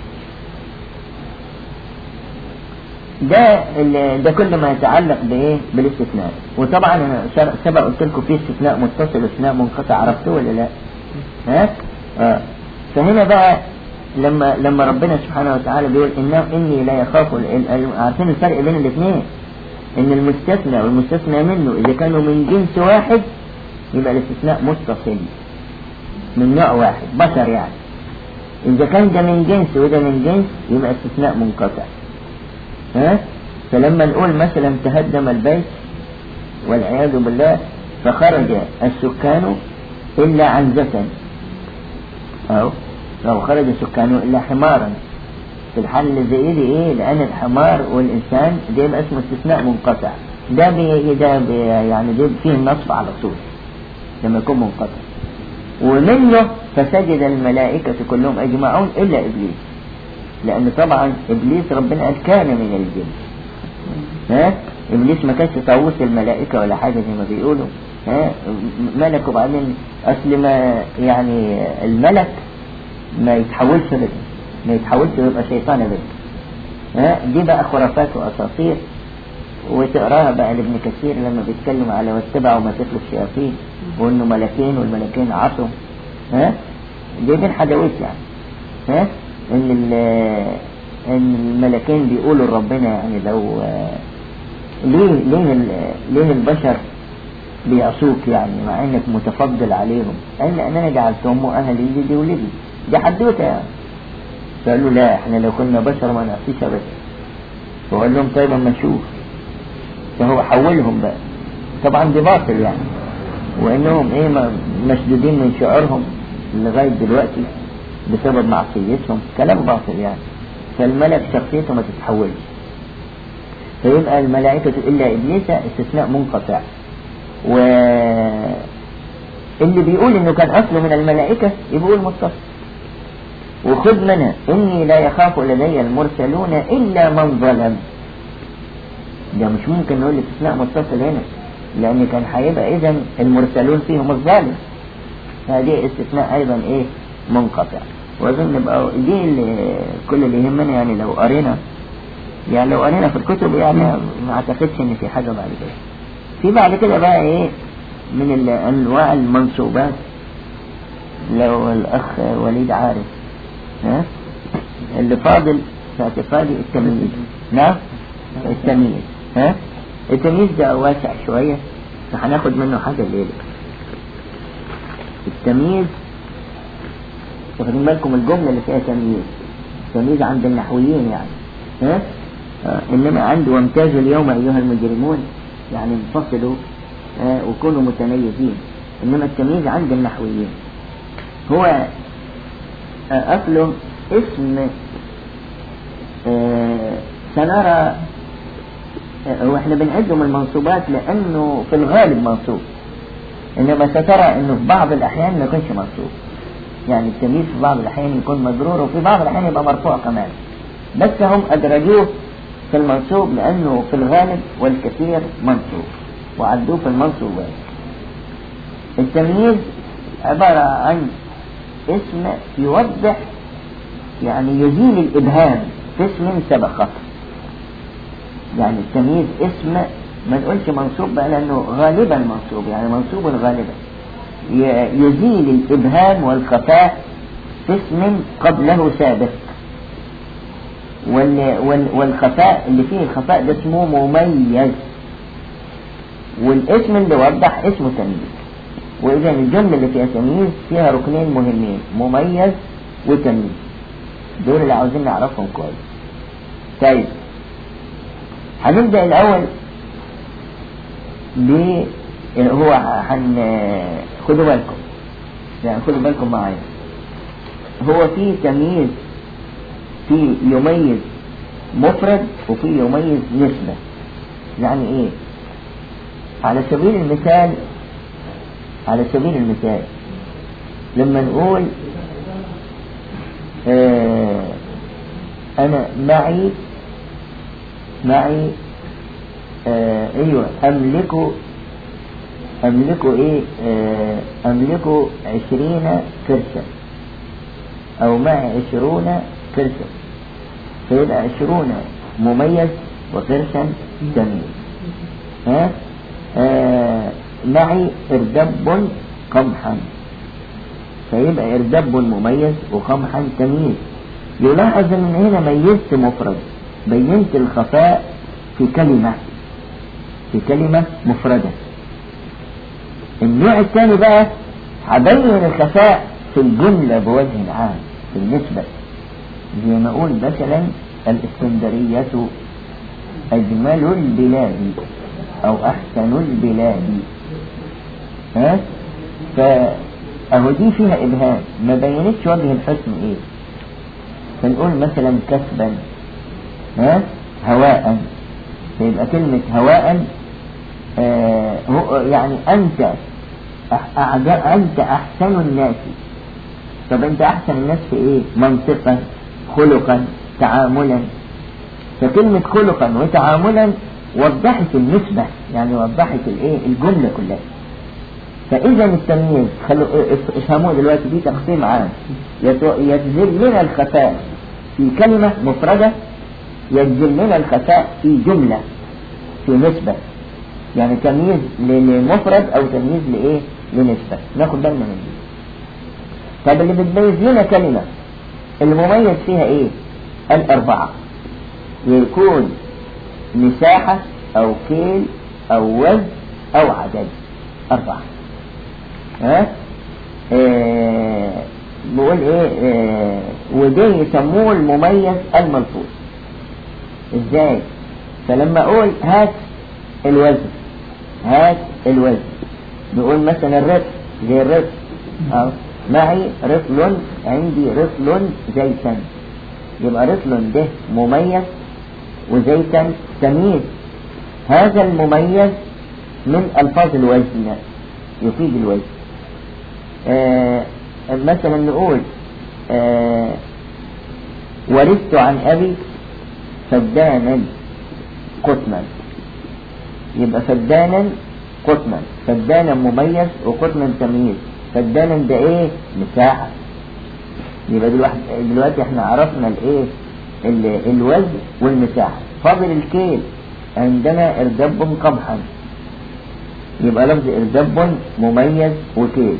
E: ده ال- ده كل ما يتعلق بايه بالاستثناء وطبعا انا شر- سبق قلت لكم في استثناء متصل واستثناء منقطع عرفتوه ولا لا ها اه فهنا بقى لما لما ربنا سبحانه وتعالى بيقول إنه إني لا يخاف ال- ال- عارفين الفرق بين الاثنين إن المستثنى والمستثنى منه إذا كانوا من جنس واحد يبقى الاستثناء متصل من نوع واحد بشر يعني إذا كان ده من جنس وده من جنس يبقى استثناء منقطع ها فلما نقول مثلا تهدم البيت والعياذ بالله فخرج السكان إلا عنزة أو لو خرج السكان إلا حمارا في الحال اللي زي دي إيه لأن الحمار والإنسان ده يبقى اسمه استثناء منقطع ده بي ده بي يعني ده فيه النصب على طول لما يكون منقطع ومنه فسجد الملائكة كلهم أجمعون إلا إبليس لأن طبعا إبليس ربنا قال كان من الجن ها إبليس ما كانش طاووس الملائكة ولا حاجة زي ما بيقولوا ها ملك وبعدين أصل ما يعني الملك ما يتحولش أبدا ما يتحولش ويبقى شيطان أبدا ها دي بقى خرافات وأساطير وتقراها بقى لابن كثير لما بيتكلم على واتبعوا ما تتلو الشياطين وانه ملكين والملكين عصوا ها جايبين حدويت يعني ها ان ال- ان الملكين بيقولوا لربنا يعني لو آه، ليه ليه ال- ليه البشر بيعصوك يعني مع انك متفضل عليهم قال لان انا جعلتهم اهلي دي, دي ولدي دي حدوته يعني فقالوا لا احنا لو كنا بشر ما نعصيش ابدا فقال لهم طيب اما نشوف فهو حولهم بقى طبعا دي باطل يعني وانهم ايه ما- مشدودين من شعورهم لغايه دلوقتي بسبب معصيتهم كلام باطل يعني فالملك شخصيته ما تتحولش فيبقى الملائكة إلا إبليس استثناء منقطع و اللي بيقول إنه كان أصله من الملائكة يقول متصل وخذ منها إني لا يخاف لدي المرسلون إلا من ظلم ده مش ممكن نقول استثناء متصل هنا لأن كان هيبقى إذا المرسلون فيهم الظالم هذه استثناء أيضا إيه منقطع وأظن بقى دي اللي كل اللي يهمنا يعني لو قرينا يعني لو قرينا في الكتب يعني ما اعتقدش ان في حاجة بعد كده في بعد كده بقى ايه من ال- انواع المنصوبات لو الاخ وليد عارف ها اللي فاضل في اعتقادي التمييز نعم التمييز ها التمييز ده واسع شوية فهناخد منه حاجة الليلة التمييز واخدين بالكم الجملة اللي فيها تمييز تمييز عند النحويين يعني ها آه، إنما عنده وامتازوا اليوم أيها المجرمون يعني انفصلوا آه، وكونوا متميزين إنما التمييز عند النحويين هو آه، أصله اسم آه، سنرى آه، هو احنا بنعده من المنصوبات لأنه في الغالب منصوب إنما سترى إنه في بعض الأحيان ما يكونش منصوب يعني التمييز في بعض الأحيان يكون مجرور وفي بعض الأحيان يبقى مرفوع كمان بس هم أدرجوه في المنصوب لأنه في الغالب والكثير منصوب وعدوه في المنصوبات التمييز عبارة عن اسم يوضح يعني يزيل الإبهام في اسم سبقه يعني التمييز اسم ما نقولش منصوب بقى لأنه غالبا منصوب يعني منصوب غالبا ي- يزيل الإبهام والخفاء في اسم قبله سابق وال وال والخفاء اللي فيه الخفاء ده اسمه مميز والاسم اللي وضح اسمه تمييز وإذا الجملة اللي فيها تمييز فيها ركنين مهمين مميز وتمييز دول اللي عاوزين نعرفهم كويس طيب هنبدأ الأول ب هو هن خدوا بالكم يعني خدوا بالكم معايا هو في تمييز في يميز مفرد وفي يميز نسبة يعني ايه على سبيل المثال على سبيل المثال لما نقول آه انا معي معي آه ايوه املك أملك إيه آه، أملك عشرين فرسا أو معي عشرون فرسا فيبقى عشرون مميز وفرسا جميل ها آه معي إردب قمحا فيبقى إردب مميز وقمحا تمييز يلاحظ ان هنا ميزت مفرد بينت الخفاء في كلمة في كلمة مفردة النوع الثاني بقى هبين الخفاء في الجملة بوجه عام في النسبة زي ما اقول مثلا الاسكندرية اجمل البلاد او احسن البلاد ها فاهو دي فيها ابهام ما بينتش وجه الحسن ايه فنقول مثلا كسبا ها هواء فيبقى كلمة هواء آه هو يعني أنت أعجب أنت أحسن الناس طب أنت أحسن الناس في إيه منطقا خلقا تعاملا فكلمة خلقا وتعاملا وضحت النسبة يعني وضحت الإيه الجملة كلها فإذا التمييز خلوا افهموا دلوقتي دي تقسيم عام يجزل لنا الخفاء في كلمة مفردة يجزل لنا الخفاء في جملة في نسبة يعني تمييز لمفرد أو تمييز لإيه لنسبة ناخد بالنا من دي طب اللي بتميز لنا كلمة المميز فيها إيه الأربعة يكون مساحة أو كيل أو وزن أو عدد أربعة ها آه بقول ايه آه وده يسموه المميز الملفوظ ازاي فلما اقول هات الوزن هات الوزن نقول مثلا الرفل زي الرفل اه معي رفل عندي رفل زيتا يبقى رفل ده مميز وزيتا تمييز هذا المميز من الفاظ الوزن يفيد الوزن آه مثلا نقول آه ورثت عن أبي فدانا قطنا يبقى فدانا قطنا فدانا مميز وقطنا تمييز فدانا ده ايه مساحة يبقى دلوقتي, دلوقتي احنا عرفنا الايه الوزن والمساحة فاضل الكيل عندنا اردب قمحا يبقى لفظ اردب مميز وكيل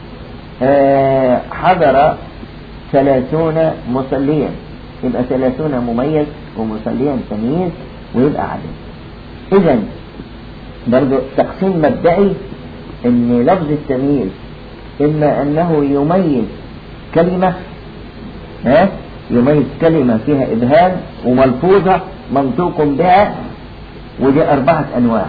E: آه حضر ثلاثون مصليا يبقى ثلاثون مميز ومصليا تمييز ويبقى عدد اذا برضو تقسيم مبدئي ان لفظ التمييز اما انه يميز كلمة ها يميز كلمة فيها ابهام وملفوظة منطوق بها ودي اربعة انواع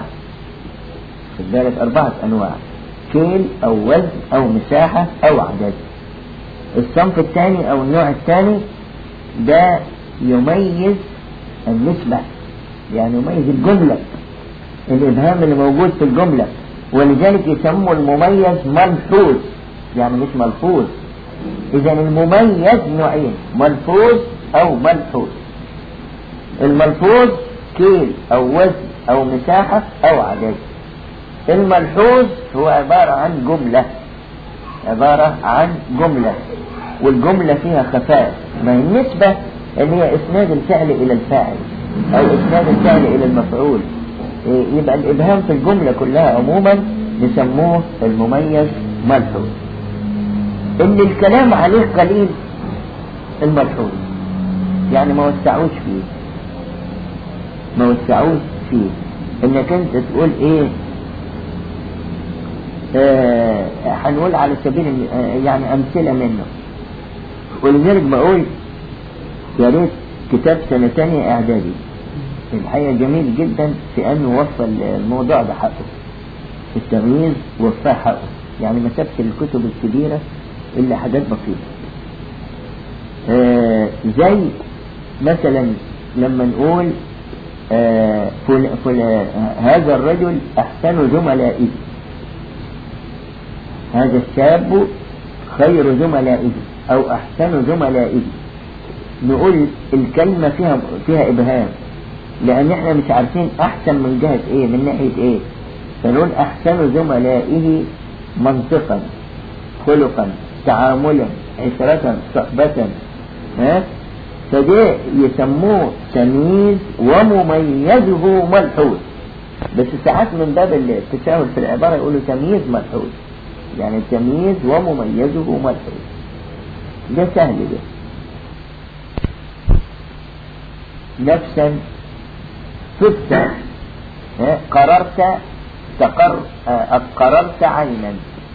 E: خد بالك اربعة انواع كيل او وزن او مساحة او عدد الصنف الثاني او النوع الثاني ده يميز النسبة يعني يميز الجملة الابهام اللي موجود في الجملة ولذلك يسموا المميز ملحوظ يعني مش ملحوظ اذا المميز نوعين ملحوظ او ملحوظ الملحوظ كيل او وزن او مساحة او عدد الملحوظ هو عبارة عن جملة عبارة عن جملة والجملة فيها خفاء ما هي النسبة اللي هي اسناد الفعل الى الفاعل او اسناد الفعل الى المفعول يبقى الابهام في الجملة كلها عموما نسموه المميز ملحوظ اللي الكلام عليه قليل الملحوظ يعني ما وسعوش فيه ما وسعوش فيه انك انت تقول ايه آه هنقول على سبيل آه يعني امثلة منه ولذلك بقول يا ريت كتاب سنة تانية اعدادي الحقيقة جميل جدا في انه وفى الموضوع ده حقه التمييز وفاه حقه يعني ما سابش الكتب الكبيرة الا حاجات بسيطة آه زي مثلا لما نقول آه فل فل هذا الرجل احسن زملائه هذا الشاب خير زملائه او احسن زملائه نقول الكلمة فيها فيها ابهام لان احنا مش عارفين احسن من جهة ايه من ناحية ايه فنقول أحسن زملائه منطقا خلقا تعاملا عشرة صحبة ها فده يسموه تمييز ومميزه ملحوظ بس ساعات من باب التساهل في العبارة يقولوا تمييز ملحوظ يعني تمييز ومميزه ملحوظ ده سهل ده نفسا صدت قررت تقر قررت عينا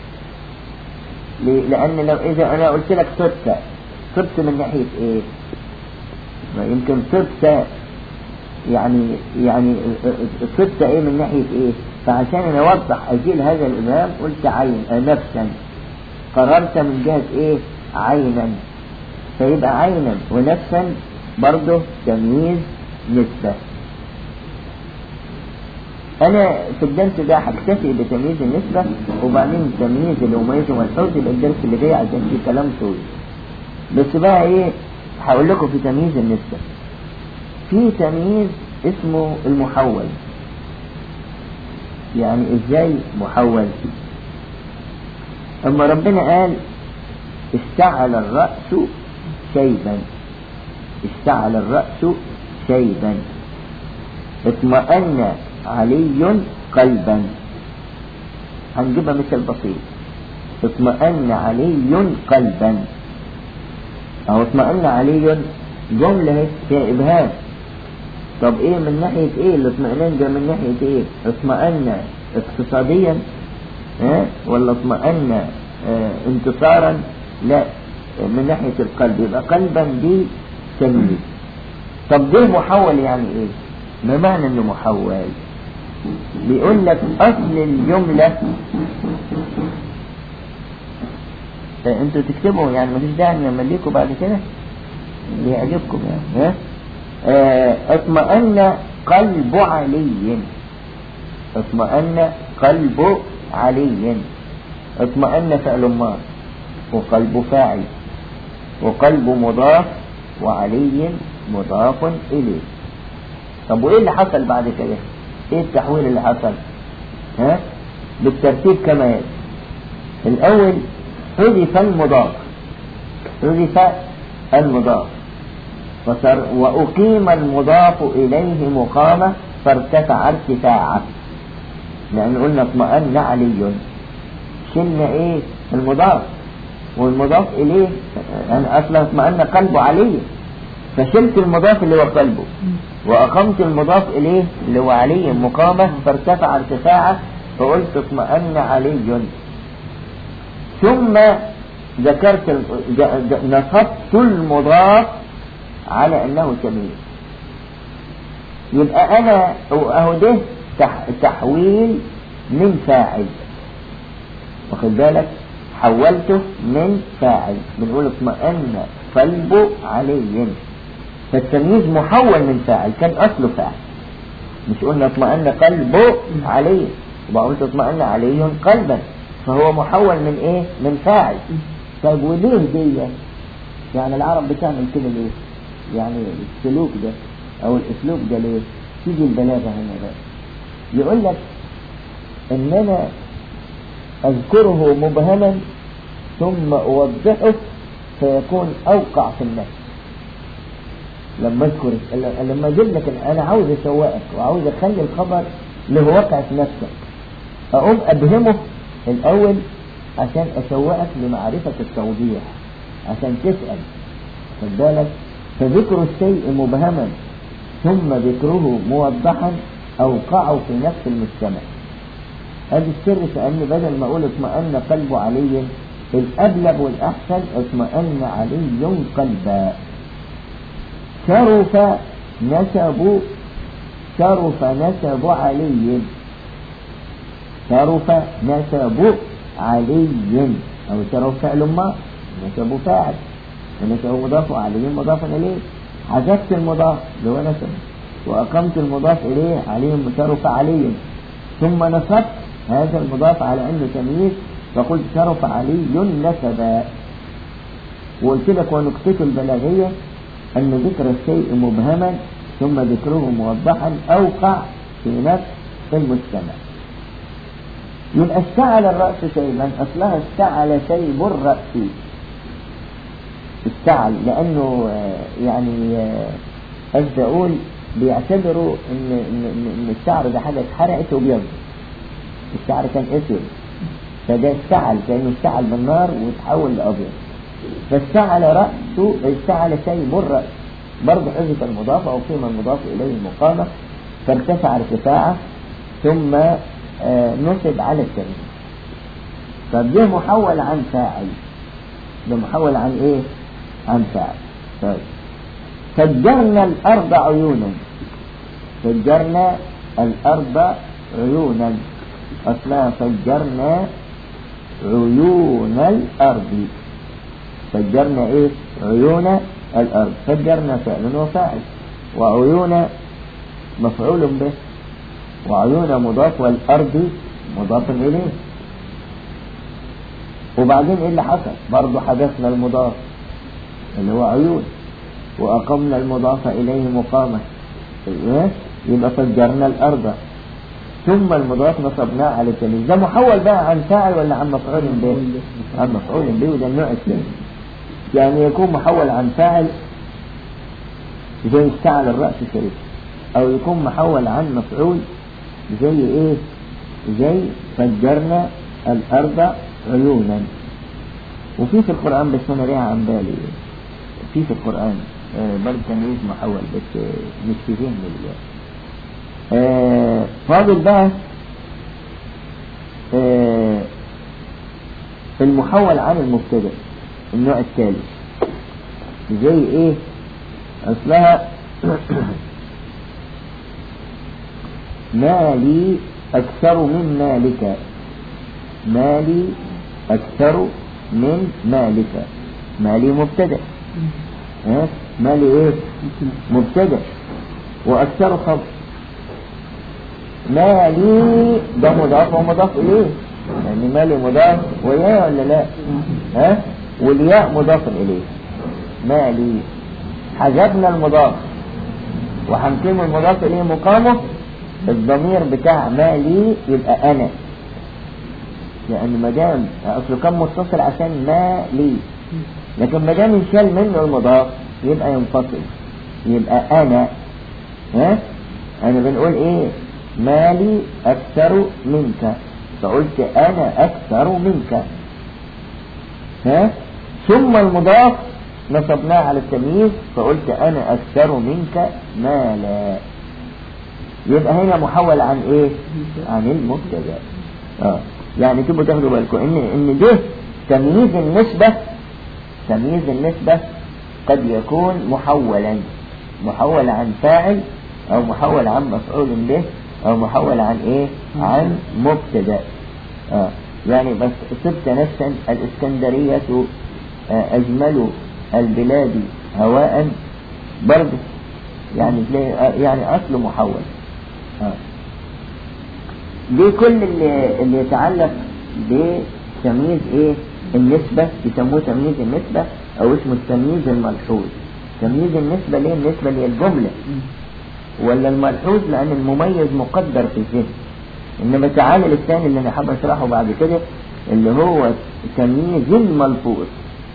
E: لأن لو إذا أنا قلت لك صدت صدت من ناحية إيه ما يمكن صدت يعني يعني صدت إيه من ناحية إيه فعشان أنا أوضح أجيل هذا الإمام قلت عين نفسا قررت من جهة إيه عينا فيبقى عينا ونفسا برضه تمييز نسبة أنا في الدرس ده هكتفي بتمييز النسبة وبعدين تمييز المميز والحوز يبقى الدرس اللي جاي عشان فيه كلام طويل بس بقى إيه هقول لكم في تمييز النسبة في تمييز اسمه المحول يعني ازاي محول اما ربنا قال اشتعل الرأس شيبا اشتعل الرأس شيبا اطمأن علي قلبا هنجيبها مثل بسيط اطمأن علي قلبا او اطمأن علي جملة فيها ابهام طب ايه من ناحية ايه الاطمئنان ده من ناحية ايه اطمأن اقتصاديا اه؟ ولا اطمأن اه انتصارا لا من ناحية القلب يبقى قلبا دي تمييز طب ده محول يعني ايه ما معنى انه محول بيقول لك اصل الجملة اه انتوا تكتبوا يعني مفيش داعي نمليكوا بعد كده اللي يعجبكم يعني ها اطمأن قلب علي اطمأن قلب علي اطمأن فعل ماض وقلب فاعل وقلب مضاف وعلي مضاف إليه طب وإيه اللي حصل بعد كده إيه التحويل اللي حصل ها بالترتيب كما يلي الأول حذف المضاف حذف المضاف فصار وأقيم المضاف إليه مقامة فارتفع ارتفاعا لأن قلنا اطمأن علي شلنا إيه المضاف والمضاف إليه يعني أصلا اطمأن قلبه علي فشلت المضاف اللي هو قلبه وأقمت المضاف إليه اللي هو علي مقامة فارتفع ارتفاعا فقلت اطمأن علي ثم ذكرت نصبت المضاف على انه تمييز يبقى انا اهو ده تحويل من فاعل واخد بالك حولته من فاعل بنقول اطمأن قلبه علي فالتمييز محول من فاعل كان اصله فاعل مش قلنا اطمأن قلبه علي وبقى قلت اطمأن علي قلبا فهو محول من ايه من فاعل طيب وليه دي يعني العرب بتعمل كده ليه يعني السلوك ده او الاسلوب ده ليه تيجي البلاغه هنا بقى يقول لك ان انا اذكره مبهما ثم اوضحه فيكون اوقع في النفس لما اذكر لما اجيب لك انا عاوز اسوقك وعاوز اخلي الخبر له واقع في نفسك اقوم ابهمه الاول عشان اسوقك لمعرفه التوضيح عشان تسال خد بالك فذكر الشيء مبهما ثم ذكره موضحا أوقعه في نفس المجتمع هذا السر كأن بدل ما أقول اطمأن قلب علي الأبلغ والأحسن اطمأن علي قلبا شرف نسب شرف نسب علي شرف نسب علي أو شرف فعل ما نسب فاعل ونسبه مضاف وعلي مضاف إليه حذفت المضاف اللي هو نسب وأقمت المضاف إليه علي شرف علي ثم نصبت هذا المضاف على أنه تمييز فقلت شرف علي نسبا وقلت لك ونكتته البلاغية أن ذكر الشيء مبهما ثم ذكره موضحا أوقع في نفس المجتمع يبقى اشتعل الرأس شيبا أصلها اشتعل شيب الرأس اشتعل لأنه آه، يعني آه، قصدي أقول بيعتبروا إن, إن, إن إن الشعر ده حاجة اتحرقت وبيض الشعر كان أسود فده اشتعل كأنه اشتعل بالنار وتحول لأبيض فاشتعل رأسه اشتعل شيب الرأس برضه حذف المضاف أو قيمة المضاف إليه مقامة فارتفع ارتفاعه ثم آه، نصب على التنوين فده محول عن فاعل ده محول عن ايه عن فاعل طيب فجرنا الأرض عيونا فجرنا الأرض عيونا أصلها فجرنا عيون الأرض فجرنا إيه عيون الأرض فجرنا فعل وفاعل وعيون مفعول به وعيون مضاف والأرض مضاف إليه وبعدين إيه اللي حصل برضه حدثنا المضاف اللي هو عيون وأقمنا المضاف إليه مقامة إيه؟ يبقى فجرنا الأرض ثم المضاف نصبناه على التمييز ده محول بقى عن فاعل ولا عن مفعول به عن مفعول به وده النوع الثاني يعني يكون محول عن فاعل زي اشتعل الرأس شريف أو يكون محول عن مفعول زي إيه زي فجرنا الأرض عيونا وفي في القرآن بس أنا ليها عن بالي في في القرآن آه، برضه تمييز محول بس آه، مش في ذهني دلوقتي آه، فاضل بقى آه، المحول عن المبتدا النوع الثالث زي ايه اصلها مالي اكثر من مالك مالي اكثر من مالك مالي مبتدا ها مالي ايه مبتدا واكثر خبر مالي ده مضاف ومضاف اليه يعني مالي مضاف وياه ولا لا ها والياء مضاف اليه مالي حذفنا المضاف وهنقيم المضاف اليه مقامه الضمير بتاع مالي يبقى انا لان ما دام اصله كان متصل عشان مالي لكن ما دام انشال منه المضاف يبقى ينفصل يبقى انا ها انا بنقول ايه مالي اكثر منك فقلت انا اكثر منك ها ثم المضاف نصبناه على التمييز فقلت انا اكثر منك مالا يبقى هنا محول عن ايه عن المبتدا اه يعني تبقوا تاخدوا بالكم ان ان ده تمييز النسبة تمييز النسبة قد يكون محولا محول عن فاعل او محول عن مفعول به او محول عن ايه عن مبتدا آه. يعني بس صبت نفسا الاسكندرية آه اجمل البلاد هواء برضه يعني تلاقي آه يعني اصله محول آه. دي كل اللي, اللي يتعلق بتمييز ايه النسبة يسموه تمييز النسبة او اسمه التمييز الملحوظ تمييز النسبة ليه النسبة اللي هي الجملة ولا الملحوظ لان المميز مقدر في الذهن انما تعالى للثاني اللي انا حابب اشرحه بعد كده اللي هو تمييز الملفوظ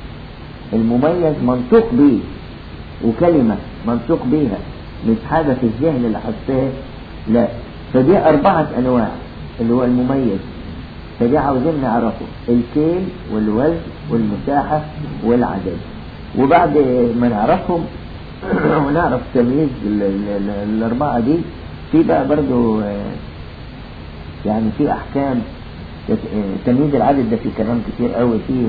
E: المميز منطوق به وكلمة منطوق بيها مش حاجة في الذهن اللي حساه لا فدي أربعة أنواع اللي هو المميز فدي عاوزين نعرفه الكيل والوزن والمساحة والعدد وبعد ما نعرفهم ونعرف تمييز ال- ال- ال- الأربعة دي في بقى برضو آه، يعني في أحكام تت- آه، تمييز العدد ده في كلام كتير قوي في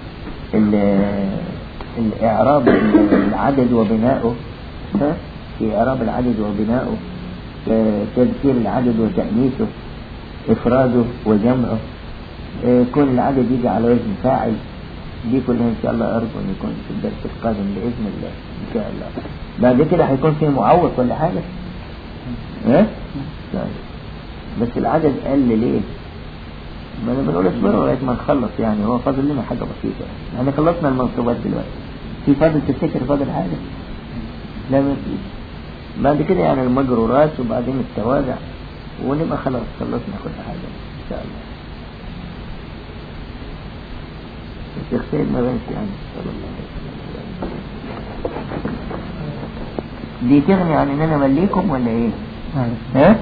E: ال- الإعراب العدد وبنائه ها؟ في إعراب العدد وبنائه آه، تذكير العدد وتأنيثه إفراده وجمعه آه، كون العدد يجي على وزن فاعل دي كلها إن شاء الله أرجو أن يكون في الدرس القادم بإذن الله إن شاء الله بعد كده هيكون في معوض ولا حاجة ها؟ طيب. بس العدد قل ليه؟ ما انا بنقول اصبروا لغايه ما نخلص يعني هو فاضل لنا حاجه بسيطه احنا خلصنا المنصوبات دلوقتي في فاضل تفتكر فاضل حاجه لا ما فيش بعد كده يعني المجرورات وبعدين التوابع ونبقى خلاص خلصنا كل حاجه ان شاء الله الشيخ سيد ما بانش يعني صلى الله عليه وسلم دي تغني عن ان انا مليكم ولا ايه؟ ها؟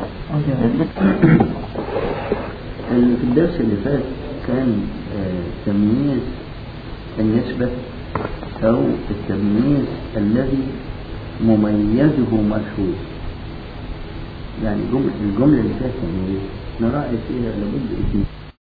F: اللي في الدرس اللي فات كان آه، تمييز النسبة أو التمييز الذي مميزه ملحوظ يعني جملة الجملة اللي فاتت يعني نراعي فيها لابد اثنين